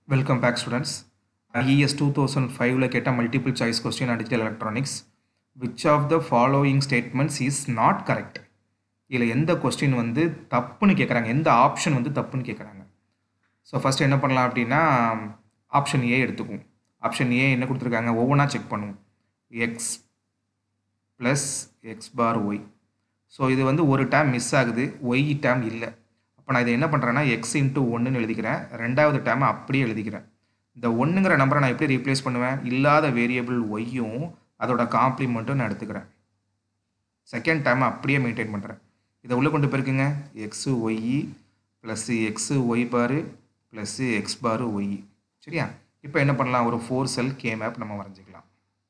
welcome back students IES two thousand ஃபைவ்ல கேட்ட multiple choice question and digital electronics which of the following statements is not correct இதில் எந்த question வந்து தப்புன்னு கேட்குறாங்க எந்த ஆப்ஷன் வந்து தப்புன்னு கேட்குறாங்க ஸோ ஃபஸ்ட் என்ன பண்ணலாம் அப்படின்னா ஆப்ஷன் ஏ எடுத்துக்குவோம் ஆப்ஷன் ஏ என்ன கொடுத்துருக்காங்க ஒவ்வொன்றா செக் பண்ணுவோம் X plus X bar Y so இது வந்து ஒரு டேம் மிஸ் ஆகுது ஒய் டேம் இல்லை அப்போ நான் இதை என்ன பண்ணுறேன்னா எக்ஸ் இன்ட்டு ஒன்றுன்னு எழுதிக்கிறேன் ரெண்டாவது டேமை அப்படியே எழுதிக்கிறேன் இந்த ஒன்றுங்கிற நம்பரை நான் எப்படி ரீப்ளேஸ் பண்ணுவேன் இல்லாத வேரியபிள் ஒய்யும் அதோட காம்ப்ளிமெண்ட்டும் நான் எடுத்துக்கிறேன் செகண்ட் டேமை அப்படியே மெயின்டைன் பண்ணுறேன் இதை உள்ளே கொண்டு போயிருக்குங்க X Y plus X Y bar plus X bar Y சரியா இப்போ என்ன பண்ணலாம் ஒரு ஃபோர் செல் கே மேப் நம்ம வரைஞ்சிக்கலாம்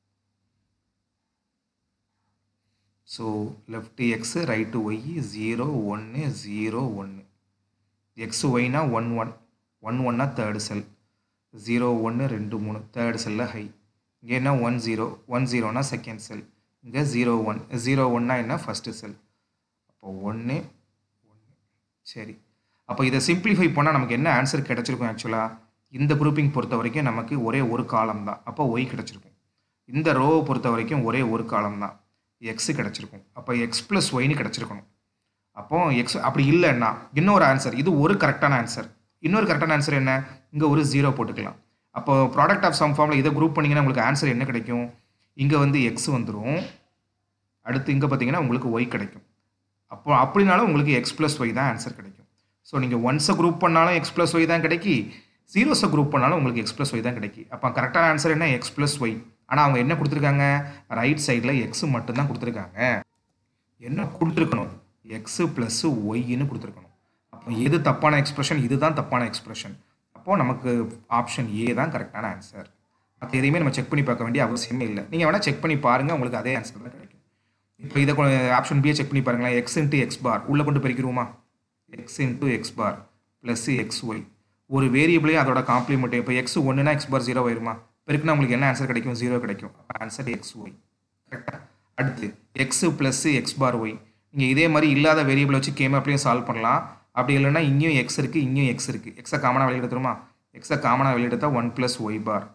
so left X right Y zero ஒன்று ஜீரோ ஒன்று எக்ஸ் ஒய்னா ஒன் ஒன் ஒன் ஒன்னா தேர்டு செல் ஜீரோ ஒன்று ரெண்டு மூணு தேர்டு செல்லில் ஹை இங்கே என்ன ஒன் ஜீரோ ஒன் ஜீரோனா செகண்ட் செல் இங்கே ஜீரோ ஒன் ஜீரோ ஒன்னா என்ன ஃபஸ்ட்டு செல் அப்போ ஒன்று ஒன்று சரி அப்போ இதை சிம்பிளிஃபை பண்ணால் நமக்கு என்ன ஆன்சர் கிடச்சிருக்கும் ஆக்சுவலாக இந்த குரூப்பிங் பொறுத்த வரைக்கும் நமக்கு ஒரே ஒரு காலம் தான் அப்போ ஒய் கிடச்சிருக்கும் இந்த ரோவை பொறுத்த வரைக்கும் ஒரே ஒரு காலம் தான் எக்ஸு கிடச்சிருக்கும் அப்போ எக்ஸ் ப்ளஸ் ஒய்னு கிடச்சிருக்கணும் அப்போ எக்ஸ் அப்படி இல்லைன்னா இன்னொரு ஆன்சர் இது ஒரு கரெக்டான ஆன்சர் இன்னொரு கரெக்டான ஆன்சர் என்ன இங்கே ஒரு ஜீரோ போட்டுக்கலாம் அப்போ ப்ராடக்ட் ஆஃப் சம் ஃபார்மில் இதை குரூப் பண்ணிங்கன்னா உங்களுக்கு ஆன்சர் என்ன கிடைக்கும் இங்கே வந்து எக்ஸ் வந்துடும் அடுத்து இங்கே பார்த்தீங்கன்னா உங்களுக்கு ஒய் கிடைக்கும் அப்போ அப்படினாலும் உங்களுக்கு எக்ஸ் ப்ளஸ் ஒய் தான் ஆன்சர் கிடைக்கும் ஸோ நீங்கள் ஒன்ஸை குரூப் பண்ணாலும் எக்ஸ் ப்ளஸ் ஒய் தான் கிடைக்கி ஜீரோஸை குரூப் பண்ணாலும் உங்களுக்கு எக்ஸ் ப்ளஸ் ஒய் தான் கிடைக்கி அப்போ கரெக்டான ஆன்சர் என்ன எக்ஸ் ப்ளஸ் ஒய் ஆனால் அவங்க என்ன கொடுத்துருக்காங்க ரைட் சைடில் எக்ஸ் மட்டும்தான் கொடுத்துருக்காங்க என்ன கொடுத்துருக்கணும் எக்ஸு ப்ளஸ்ஸு ஒய்ன்னு கொடுத்துருக்கணும் அப்போ எது தப்பான எக்ஸ்ப்ரெஷன் இதுதான் தப்பான எக்ஸ்ப்ரெஷன் அப்போது நமக்கு ஆப்ஷன் ஏ தான் கரெக்டான ஆன்சர் மற்ற எதையுமே நம்ம செக் பண்ணி பார்க்க வேண்டிய அவசியமே இல்லை நீங்கள் வேணால் செக் பண்ணி பாருங்கள் உங்களுக்கு அதே ஆன்சர் தான் கிடைக்கும் இப்போ இதை ஆப்ஷன் பியை செக் பண்ணி பாருங்களேன் எக்ஸ் இன்ட்டு எக்ஸ் பார் உள்ளே கொண்டு பெருக்கிடுவோமா X into X bar plus X Y ஒரு வேரியபிளே அதோட காம்ப்ளிமெண்ட் இப்போ எக்ஸ் ஒன்றுனா எக்ஸ் பார் ஜீரோ ஆயிருமா பெருக்குனா உங்களுக்கு என்ன ஆன்சர் கிடைக்கும் ஜீரோ கிடைக்கும் ஆன்சர் எக்ஸ் ஒய் கரெக்டாக அடுத்து X plus X bar Y நீங்கள் இதே மாதிரி இல்லாத வேரியபிளை வச்சு கேம் அப்படியும் சால்வ் பண்ணலாம் அப்படி இல்லைன்னா இங்கேயும் எக்ஸ் இருக்குது இங்கேயும் எக்ஸ் இருக்குது எக்ஸை காமனாக வெளியெடுத்துருமா எக்ஸை காமனாக வெளியெடுத்தா one plus Y bar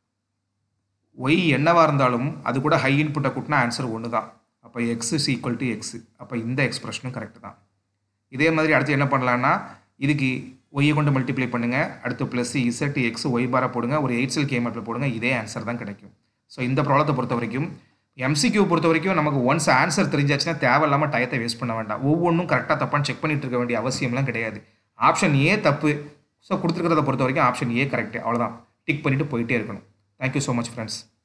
Y என்னவாக இருந்தாலும் அது கூட ஹை இன்புட்டை கூட்டினா ஆன்சர் ஒன்று தான் அப்போ X is equal to X அப்போ இந்த எக்ஸ்பிரஷனும் கரெக்டு தான் இதே மாதிரி அடுத்து என்ன பண்ணலான்னா இதுக்கு ஒய்யை கொண்டு மல்டிப்ளை பண்ணுங்கள் அடுத்து ப்ளஸ் இசட் எக்ஸ் ஒய் பாரை போடுங்க ஒரு எயிட் செல் கேமெட்டில் போடுங்க இதே ஆன்சர் தான் கிடைக்கும் ஸோ இந்த ப்ராப்ளத்தை பொறுத்த வரைக்கும் எம்சிக்யூ பொறுத்த வரைக்கும் நமக்கு ஒன்ஸ் ஆன்சர் தெரிஞ்சாச்சுன்னா தேவையில்லாமல் டயத்தை வேஸ்ட் பண்ண வேண்டாம் ஒவ்வொன்றும் கரெக்டாக தப்பான்னு செக் பண்ணிட்டு இருக்க வேண்டிய அவசியம்லாம் கிடையாது ஆப்ஷன் ஏ தப்பு ஸோ கொடுத்துருக்கிறத பொறுத்த வரைக்கும் ஆப்ஷன் ஏ கரெக்டு அவ்வளோதான் டிக் பண்ணிவிட்டு போயிட்டே இருக்கணும் தேங்க்யூ ஸோ மச் ஃப்ரெண்ட்ஸ்